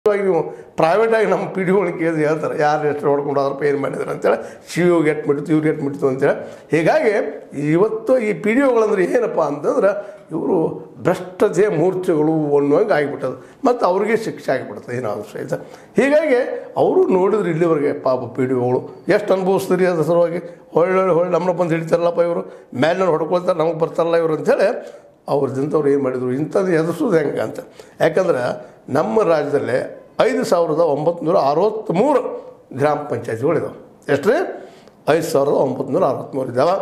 ಇವಾಗ ನೀವು ಪ್ರೈವೇಟಾಗಿ ನಮ್ಮ ಪಿ ಡಿ ಒಳಗೆ ಕೇಳಿದ್ರೆ ಹೇಳ್ತಾರೆ ಯಾರು ಎಷ್ಟು ಹೊಡ್ಕೊಂಡು ಹೋದ್ರಪ್ಪ ಏನು ಮಾಡಿದ್ದಾರೆ ಅಂತೇಳಿ ಸಿ ಇವ್ಗೆ ಎಟ್ ಮಿಡ್ತು ಇವ್ರಿಗೆ ಎಟ್ ಮಿಡ್ತು ಅಂತೇಳಿ ಹೀಗಾಗಿ ಇವತ್ತು ಈ ಪಿ ಡಿ ಒಗಳಂದ್ರೆ ಏನಪ್ಪ ಅಂತಂದ್ರೆ ಇವರು ಭ್ರಷ್ಟತೆಯ ಮೂರ್ಛೆಗಳು ಅನ್ನುವಂಗೆ ಆಗಿಬಿಟ್ಟದು ಮತ್ತು ಅವ್ರಿಗೆ ಶಿಕ್ಷೆ ಆಗಿಬಿಡ್ತದೆ ಏನಾದ್ರು ಸಹಿತ ಹೀಗಾಗಿ ಅವರು ನೋಡಿದ್ರು ಇಲ್ಲಿವರೆಗೆ ಪಾಪ ಪಿ ಡಿ ಒಗಳು ಎಷ್ಟು ಅನುಭವಿಸ್ತೀರಿ ಅದ್ರ ಸಲುವಾಗಿ ಹೊಳ್ಳಿ ಹೊಳ್ಳಿ ನಮ್ಮನ್ನ ಬಂದು ಹಿಡಿತಾರಲ್ಲಪ್ಪ ಇವರು ಮೇಲೆ ಹೊಡ್ಕೊಳ್ತಾರೆ ನಮಗೆ ಬರ್ತಾರಲ್ಲ ಇವರು ಅಂತೇಳಿ ಅವ್ರದಿಂದವ್ರು ಏನು ಮಾಡಿದರು ಇಂಥದ್ದು ಎದುರಿಸೋದು ಹೆಂಗೆ ಅಂತ ಯಾಕಂದ್ರೆ ನಮ್ಮ ರಾಜ್ಯದಲ್ಲೇ ಐದು ಸಾವಿರದ ಒಂಬತ್ತು ನೂರ ಅರವತ್ತ್ಮೂರು ಗ್ರಾಮ ಪಂಚಾಯತಿಗಳಿದಾವೆ ಎಷ್ಟು ರೀ ಐದು ಸಾವಿರದ ಒಂಬತ್ತು ನೂರ ಅರವತ್ತ್ಮೂರು ಇದ್ದಾವೆ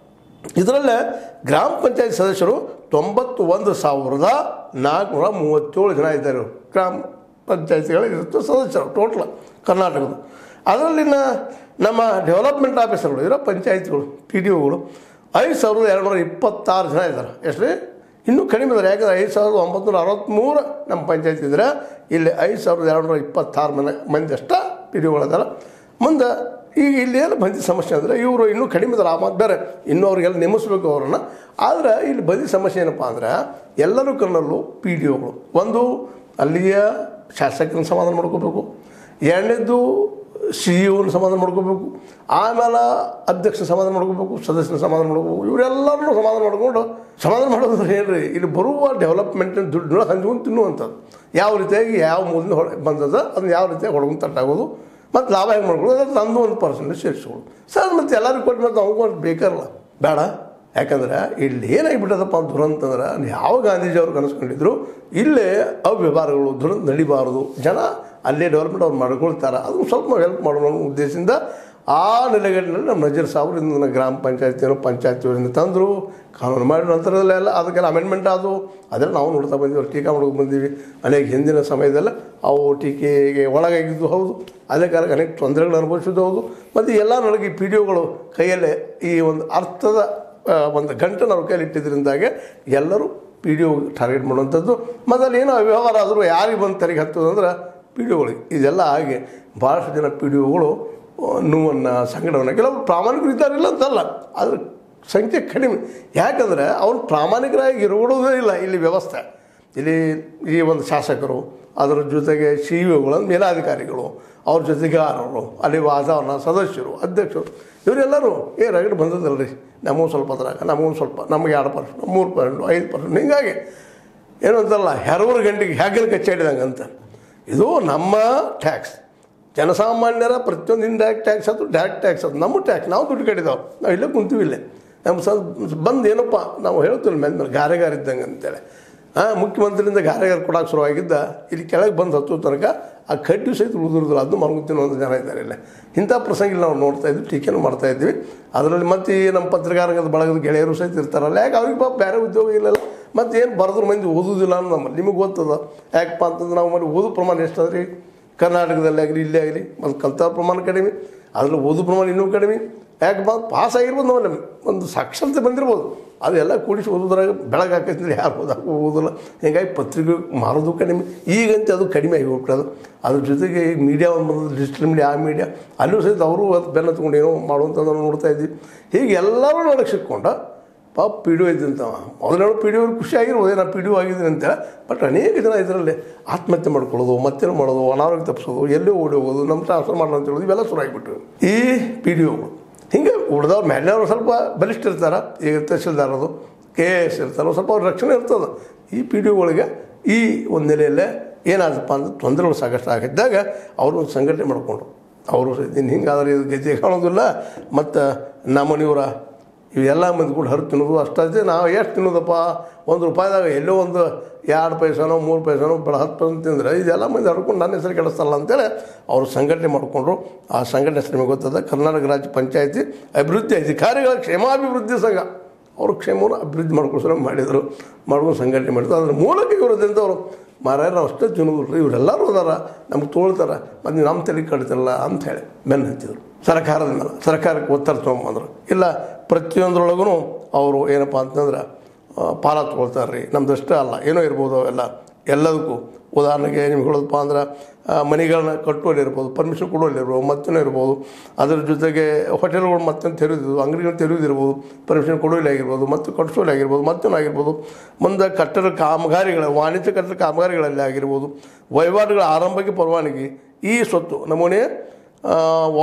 ಇದರಲ್ಲೇ ಗ್ರಾಮ ಪಂಚಾಯತ್ ಸದಸ್ಯರು ತೊಂಬತ್ತು ಒಂದು ಸಾವಿರದ ನಾಲ್ಕುನೂರ ಮೂವತ್ತೇಳು ಜನ ಇದ್ದಾರೆ ಇವ್ರು. ಗ್ರಾಮ ಪಂಚಾಯತಿಗಳಿಗೆ ಇರುತ್ತೆ ಸದಸ್ಯರು ಟೋಟ್ಲ್ ಕರ್ನಾಟಕದ ಅದರಲ್ಲಿನ ನಮ್ಮ ಡೆವಲಪ್ಮೆಂಟ್ ಆಫೀಸರ್ಗಳು ಇರೋ ಪಂಚಾಯತ್ಗಳು ಪಿ ಡಿ ಒಗಳು ಐದು ಸಾವಿರದ ಎರಡು ನೂರ ಇಪ್ಪತ್ತಾರು ಜನ ಇದ್ದಾರೆ ಎಷ್ಟು ರೀ ಇನ್ನೂ ಕಡಿಮೆ ಇದ್ದಾರೆ ಯಾಕಂದ್ರೆ ಐದು ಸಾವಿರದ ಒಂಬತ್ತು ನೂರ ಅರವತ್ತ್ಮೂರು ನಮ್ಮ ಪಂಚಾಯತ್ ಇದ್ದರೆ ಇಲ್ಲಿ ಐದು ಸಾವಿರದ ಎರಡು ನೂರ ಇಪ್ಪತ್ತಾರು ಮನೆ ಮಂದಿ ಅಷ್ಟ ಪಿ ಡಿ ಒಗಳಿದ್ದಾರೆ ಮುಂದೆ ಈಗ ಇಲ್ಲಿ ಏನು ಬಂದಿ ಸಮಸ್ಯೆ ಅಂದರೆ ಇವರು ಇನ್ನೂ ಕಡಿಮೆ ಇದ್ದಾರೆ ಆ ಮಾತು ಬೇರೆ ಇನ್ನೂ ಅವ್ರಿಗೆಲ್ಲ ನೇಮಿಸ್ಬೇಕು ಅವ್ರನ್ನ ಆದರೆ ಇಲ್ಲಿ ಬಂದಿ ಸಮಸ್ಯೆ ಏನಪ್ಪ ಅಂದ್ರೆ ಎಲ್ಲರೂ ಕಣ್ಣಲ್ಲೂ ಪಿ ಡಿ ಒಗಳು ಒಂದು ಅಲ್ಲಿಯ ಶಾಸಕರನ್ನ ಸಮಾಧಾನ ಮಾಡ್ಕೋಬೇಕು ಎರಡನೇದು ಸಿ ಇಒನ ಸಮಾಧಾನ ಮಾಡ್ಕೋಬೇಕು ಆಮೇಲೆ ಅಧ್ಯಕ್ಷ ಸಮಾಧಾನ ಮಾಡ್ಕೋಬೇಕು ಸದಸ್ಯನ ಸಮಾಧಾನ ಮಾಡ್ಕೋಬೇಕು ಇವರೆಲ್ಲರನ್ನೂ ಸಮಾಧಾನ ಮಾಡ್ಕೊಂಡು ಸಮಾಧಾನ ಮಾಡೋದು ಹೇಳ್ರಿ ಇಲ್ಲಿ ಬರುವ ಡೆವಲಪ್ಮೆಂಟಿನ ದುಡ್ಡನ್ನ ಹಂಚ್ಕೊಂಡು ತಿನ್ನುವಂಥದ್ದು ಯಾವ ರೀತಿಯಾಗಿ ಯಾವ ಮೂಲದಿಂದ ಹೊರ ಬಂದದ ಅದನ್ನ ಯಾವ ರೀತಿಯಾಗಿ ಹೊಡ್ಕೊಂಡು ತಟ್ಟಾಗೋದು ಮತ್ತು ಲಾಭ ಹೆಂಗೆ ಮಾಡ್ಕೊಳ್ಳೋದು ಅದು ನಂದು ಒಂದು ಪರ್ಸೆಂಟೇಜ್ ಸೇರಿಸ್ಕೊಳ್ಳೋದು ಸರ್ ಮತ್ತು ಎಲ್ಲರಿಗೂ ಕೊಟ್ಟು ಮತ್ತು ಅವ್ರಿಗೂ ಒಂದು ಬೇಕಲ್ಲ ಬೇಡ ಯಾಕಂದ್ರೆ ಇಲ್ಲಿ ಏನಾಗಿಬಿಟ್ಟದಪ್ಪ ದುರಂತ ಅಂದ್ರೆ ಯಾವ ಗಾಂಧೀಜಿ ಅವ್ರು ಕನಸ್ಕೊಂಡಿದ್ರು ಇಲ್ಲೇ ಅವ್ಯವಹಾರಗಳು ದುರಂತ ನಡಿಬಾರದು ಜನ ಅಲ್ಲೇ ಡೆವಲಪ್ಮೆಂಟ್ ಅವ್ರು ಮಾಡ್ಕೊಳ್ತಾರೆ ಅದನ್ನು ಸ್ವಲ್ಪ ನಾವು ಹೆಲ್ಪ್ ಮಾಡೋಣ ಅನ್ನೋ ಉದ್ದೇಶದಿಂದ ಆ ನೆಲೆಗಟ್ಟಿನಲ್ಲಿ ನಮ್ಮ ನಜೀರ್ ಸಾಬ್ರು ಇಂದಿನ ಗ್ರಾಮ ಪಂಚಾಯತಿಯನ್ನು ಪಂಚಾಯತಿಯವರಿಂದ ತಂದರು ಕಾನೂನು ಮಾಡಿದ ನಂತರದಲ್ಲೇ ಎಲ್ಲ ಅದಕ್ಕೆಲ್ಲ ಅಮೆಂಡ್ಮೆಂಟ್ ಆದವು ಅದೆಲ್ಲ ನಾವು ನೋಡ್ತಾ ಬಂದೀವಿ ಟೀಕಾ ಮಾಡ್ಕೊಂಡು ಬಂದೀವಿ ಅನೇಕ ಹಿಂದಿನ ಸಮಯದಲ್ಲ ಅವು ಟೀಕೆಗೆ ಒಳಗಾಗಿದ್ದು ಹೌದು ಅದೇ ಕಾಲಕ್ಕೆ ಅನೇಕ ತೊಂದರೆಗಳು ಅನುಭವಿಸಿದ್ದು ಹೌದು ಮತ್ತು ಎಲ್ಲ ನನಗೆ ಈ ಪಿ ಡಿ ಒಗಳು ಕೈಯಲ್ಲೇ ಈ ಒಂದು ಅರ್ಥದ ಆ, ಒಂದು ಗಂಟನ್ನು ಅವ್ರ ಕೈಯಲ್ಲಿ ಇಟ್ಟಿದ್ದರಿಂದಾಗೆ ಎಲ್ಲರೂ ಪಿ ಡಿ ಒ ಟಾರ್ಗೆಟ್ ಮಾಡುವಂಥದ್ದು ಮತ್ತು ಅಲ್ಲಿ ಏನೋ ವ್ಯವಹಾರ ಆದರೂ ಯಾರಿಗೆ ಬಂದು ತೆರಿಗೆ ಹತ್ತದಂದ್ರೆ ಪಿ ಡಿ ಒಗಳಿಗೆ ಇದೆಲ್ಲ ಹಾಗೆ ಭಾಳಷ್ಟು ಜನ ಪಿ ಡಿ ಒಗಳು ನೋವನ್ನು ಸಂಕಟವನ್ನು ಕೆಲವರು ಪ್ರಾಮಾಣಿಕರು ಇದ್ದಾರಿಲ್ಲ ಅಂತಲ್ಲ ಅದ್ರ ಸಂಖ್ಯೆ ಕಡಿಮೆ ಯಾಕಂದರೆ ಅವ್ರು ಪ್ರಾಮಾಣಿಕರಾಗಿ ಇರೋದೇ ಇಲ್ಲ ಇಲ್ಲಿ ವ್ಯವಸ್ಥೆ ಇಲ್ಲಿ ಈ ಒಂದು ಶಾಸಕರು ಅದರ ಜೊತೆಗೆ ಸಿ ಇಒಗಳು ಮೇಲಾಧಿಕಾರಿಗಳು ಅವ್ರ ಜೊತೆಗಾರರು ಅಲ್ಲಿ ವಾತಾವರಣ ಸದಸ್ಯರು ಅಧ್ಯಕ್ಷರು ಇವರೆಲ್ಲರೂ ಏ ರಗಡ್ ಬಂದದಲ್ರಿ ನಮಗೂ ಸ್ವಲ್ಪ ಅದ್ರಾಗ ನಮಗೂ ಸ್ವಲ್ಪ ನಮಗೆ ಎರಡು ಪರ್ಸೆಂಟ್ ಮೂರು ಪರ್ಸೆಂಟ್ ಐದು ಪರ್ಸೆಂಟ್ ಹಿಂಗಾಗಿ ಏನು ಅಂತಲ್ಲ ಹೆರವರ ಗಂಟೆಗೆ ಹೆಗಲು ಕಚ್ಚಾಡಿದಂಗೆ ಅಂತ ಇದು ನಮ್ಮ ಟ್ಯಾಕ್ಸ್ ಜನಸಾಮಾನ್ಯರ ಪ್ರತಿಯೊಂದು ಇಂಡೈರೆಕ್ಟ್ ಟ್ಯಾಕ್ಸ್ ಅದು ಡೈರೆಕ್ಟ್ ಟ್ಯಾಕ್ಸ್ ಅದು ನಮ್ಮ ಟ್ಯಾಕ್ಸ್ ನಾವು ದುಡ್ಡು ಕಟ್ಟಿದಾವೆ ನಾವು ಇಲ್ಲೇ ಕುಂತೀವಿ ಇಲ್ಲೇ ನಮ್ಮ ಸ ಬಂದು ಏನಪ್ಪ ನಾವು ಹೇಳ್ತೀವಿ ಮೇಲೆ ಮೇಲೆ ಗಾರೆಗಾರ ಇದ್ದಂಗೆ ಅಂತೇಳಿ ಹಾಂ ಮುಖ್ಯಮಂತ್ರಿಯಿಂದ ಗಾರೆಗಾರ ಕೊಡೋಕೆ ಶುರುವಾಗಿದ್ದ ಇಲ್ಲಿ ಕೆಳಗೆ ಬಂದು ಹತ್ತೋ ತನಕ ಆ ಕಡ್ಡಿ ಸಹಿತ ಉಳಿದಿರೋದಿಲ್ಲ ಅದನ್ನು ಮರ್ಕೊತೀನಿ ಒಂದು ಜನ ಇದ್ದಾರೆ ಇಲ್ಲ ಇಂಥ ಪ್ರಸಂಗ ಇಲ್ಲಿ ನಾವು ನೋಡ್ತಾ ಇದ್ವಿ ಟೀಕೆನೂ ಮಾಡ್ತಾ ಇದ್ವಿ ಅದರಲ್ಲಿ ಮತ್ತೆ ಈ ನಮ್ಮ ಪತ್ರಿಕಾರಂಗದ ಬಳಗದ ಗೆಳೆಯರು ಸಹಿತ ಇರ್ತಾರಲ್ಲ ಯಾಕೆ ಅವ್ರಿಗೆ ಪಾಪ ಬೇರೆ ಉದ್ಯೋಗ ಇಲ್ಲಲ್ಲ ಮತ್ತು ಏನು ಬರೆದ್ರು ಮಂದಿ ಓದೋದಿಲ್ಲ ಅನ್ನೋ ನಮ್ಮಲ್ಲಿ ನಿಮಗೆ ಗೊತ್ತದ ಯಾಕಪ್ಪ ಅಂತಂದ್ರೆ ನಾವು ಮಾಡಿ ಓದೋ ಪ್ರಮಾಣ ಎಷ್ಟು ಅದ್ರಿ ಕರ್ನಾಟಕದಲ್ಲಿ ಆಗಲಿ ಇಲ್ಲೇ ಆಗಲಿ ಮತ್ತು ಕಲ್ತ ಪ್ರಮಾಣ ಕಡಿಮೆ ಅದ್ರಲ್ಲಿ ಓದೋ ಪ್ರಮಾಣ ಇನ್ನೂ ಕಡಿಮೆ ಯಾಕಪ್ಪ ಪಾಸ್ ಆಗಿರ್ಬೋದು ನಾವು ಒಂದು ಸಾಕ್ಷರತೆ ಬಂದಿರ್ಬೋದು ಅದೆಲ್ಲ ಕೂಡಿಸಿ ಓದೋದ್ರಾಗ ಬೆಳಗ್ಗೆ ಹಾಕೈತಿದ್ರೆ ಯಾರು ಓದಾಕ ಓದೋಲ್ಲ ಹೀಗಾಗಿ ಪತ್ರಿಕೆ ಮಾರೋದು ಕಡಿಮೆ ಈಗಂತೂ ಅದು ಕಡಿಮೆ ಆಗಿ ಹೋಗ್ಬಿಟ್ಟದು ಅದ್ರ ಜೊತೆಗೆ ಈ ಮೀಡಿಯಾ ಒಂದು ಬಂದದ್ದು ಡಿಜಿಟಲ್ ಮೀಡಿಯಾ ಆ ಮೀಡಿಯಾ ಅಲ್ಲೂ ಸಹಿತ ಅವರು ಅದು ಬೆನ್ನ ತೊಗೊಂಡು ಏನೋ ಮಾಡುವಂಥದ್ದನ್ನು ನೋಡ್ತಾ ಇದ್ವಿ ಹೀಗೆ ಎಲ್ಲರೂ ನೋಡಕ್ಕೆ ಸಿಕ್ಕೊಂಡ ಪಾಪ ಪಿ ಡಿ ಒ ಇದ್ದಂತವ ಮೊದಲೇಳು ಪಿ ಡಿ ಒ ಖುಷಿ ಆಗಿರ್ಬೋದು ನಾನು ಪಿ ಡಿ ಒ ಆಗಿದ್ದೀನಿ ಅಂತೇಳಿ ಬಟ್ ಅನೇಕ ಜನ ಇದರಲ್ಲಿ ಆತ್ಮಹತ್ಯೆ ಮಾಡ್ಕೊಳ್ಳೋದು ಮತ್ತೇನು ಮಾಡೋದು ಅನಾರೋಗ್ಯ ತಪ್ಪಿಸೋದು ಎಲ್ಲೇ ಓಡಿ ಹೋಗೋದು ನಮ್ಮ ಟ್ರಾನ್ಸ್ಫರ್ ಮಾಡೋಣ ಅಂತ ಹೇಳೋದು ಇವೆಲ್ಲ ಶುರು ಆಗಿಬಿಟ್ಟು ಈ ಪಿ ಡಿ ಒಗಳು ಹಿಂಗೆ ಉಳಿದವ್ರು ಮೇಲಿನವ್ರು ಸ್ವಲ್ಪ ಬಲಿಷ್ಠ ಇರ್ತಾರೆ ಈಗ ತಹಸೀಲ್ದಾರದು ಕೆ ಎ ಎಸ್ ಇರ್ತಾರೆ ಸ್ವಲ್ಪ ಅವ್ರ ರಕ್ಷಣೆ ಇರ್ತದೆ ಈ ಪಿ ಡಿ ಒಗಳಿಗೆ ಈ ಒಂದು ನೆಲೆಯಲ್ಲೇ ಏನಾದಪ್ಪ ಅಂದ್ರೆ ತೊಂದರೆಗಳು ಸಾಕಷ್ಟು ಆಗಿದ್ದಾಗ ಅವರು ಒಂದು ಸಂಘಟನೆ ಮಾಡಿಕೊಂಡ್ರು ಅವರು ಇನ್ನು ಹಿಂಗಾದ್ರೆ ಇದು ಗೆಜ್ಜೆ ಕಾಣೋದಿಲ್ಲ ಮತ್ತು ನಮ್ಮನಿಯವರ ಇವೆಲ್ಲ ಮಂದಿ ಕೂಡ ಹರಿದು ತಿನ್ನೋದು ಅಷ್ಟೇ ನಾವು ಎಷ್ಟು ತಿನ್ನೋದಪ್ಪ ಒಂದು ರೂಪಾಯಿದಾಗ ಎಲ್ಲೋ ಒಂದು ಎರಡು ಪೈಸನೋ ಮೂರು ಪೈಸನೋ ಬೇಡ ಹತ್ತು ಪೈಸೆ ತಿಂದರೆ ಇದೆಲ್ಲ ಮಂದಿ ಹರ್ಕೊಂಡು ನನ್ನ ಹೆಸರು ಕೆಡಿಸ್ತಲ್ಲ ಅಂತೇಳಿ ಅವರು ಸಂಘಟನೆ ಮಾಡಿಕೊಂಡ್ರು ಆ ಸಂಘಟನೆ ಹೆಸರು ನಿಮಗೆ ಗೊತ್ತದ ಕರ್ನಾಟಕ ರಾಜ್ಯ ಪಂಚಾಯತಿ ಅಭಿವೃದ್ಧಿ ಅಧಿಕಾರಿಗಳ ಕ್ಷೇಮಾಭಿವೃದ್ಧಿ ಸಂಘ ಅವರು ಕ್ಷೇಮವನ್ನು ಅಭಿವೃದ್ಧಿ ಮಾಡ್ಕೊಂಡು ಮಾಡಿದರು ಮಾಡ್ಕೊಂಡು ಸಂಘಟನೆ ಮಾಡಿದ್ರು ಅದ್ರ ಮೂಲಕ ಇವ್ರದ್ದಂಥವ್ರು ಮಾರಾಯ ನಾವು ಅಷ್ಟೇ ತಿನ್ನೋದಿಲ್ಲ ಇವರೆಲ್ಲರೂ ಅದಾರ ನಮ್ಗೆ ತೋಳ್ತಾರೆ ಮತ್ತು ನಮ್ಮ ತಲೆ ಕಡಿತಲ್ಲ ಅಂತ ಹೇಳಿ ಬೆನ್ನು ಹತ್ತಿದ್ರು ಸರ್ಕಾರದ ಮೇಲೆ ಸರ್ಕಾರಕ್ಕೆ ಒತ್ತಡ ತೊಗೊಂಬಂದ್ರು ಇಲ್ಲ ಪ್ರತಿಯೊಂದರೊಳಗೂ ಅವರು ಏನಪ್ಪ ಅಂತಂದ್ರೆ ಆ, ಪಾಲ ತೊಗೊಳ್ತಾರೆ ರೀ ನಮ್ದು ಅಷ್ಟೇ ಅಲ್ಲ ಏನೋ ಇರ್ಬೋದು ಅವೆಲ್ಲ ಎಲ್ಲದಕ್ಕೂ ಉದಾಹರಣೆಗೆ ನಿಮ್ಗೆ ಹೇಳೋದಪ್ಪ ಅಂದ್ರೆ ಆ, ಮನೆಗಳನ್ನ ಕಟ್ಟುವಲ್ಲಿ ಇರ್ಬೋದು ಪರ್ಮಿಷನ್ ಕೊಡುವಲ್ಲಿ ಇರ್ಬೋದು ಮತ್ತೇನೋ ಇರ್ಬೋದು ಅದ್ರ ಜೊತೆಗೆ ಹೋಟೆಲ್ಗಳು ಮತ್ತೆ ತೆರೆದಿರ್ಬೋದು ಅಂಗಡಿಗಳು ತೆರೆದಿರ್ಬೋದು ಪರ್ಮಿಷನ್ ಕೊಡುವಲ್ಲಿ ಆಗಿರ್ಬೋದು ಮತ್ತು ಕಟ್ಟಿಸೋಲ್ಲಿ ಆಗಿರ್ಬೋದು ಮತ್ತೇನೋ ಆಗಿರ್ಬೋದು ಮುಂದೆ ಕಟ್ಟಡ ಕಾಮಗಾರಿಗಳ ವಾಣಿಜ್ಯ ಕಟ್ಟಡ ಕಾಮಗಾರಿಗಳಲ್ಲಿ ಆಗಿರ್ಬೋದು ವಹಿವಾಟುಗಳ ಆರಂಭಕ್ಕೆ ಪರವಾನಗಿ ಈ ಸ್ವತ್ತು ನಮೂನೆ ಆ,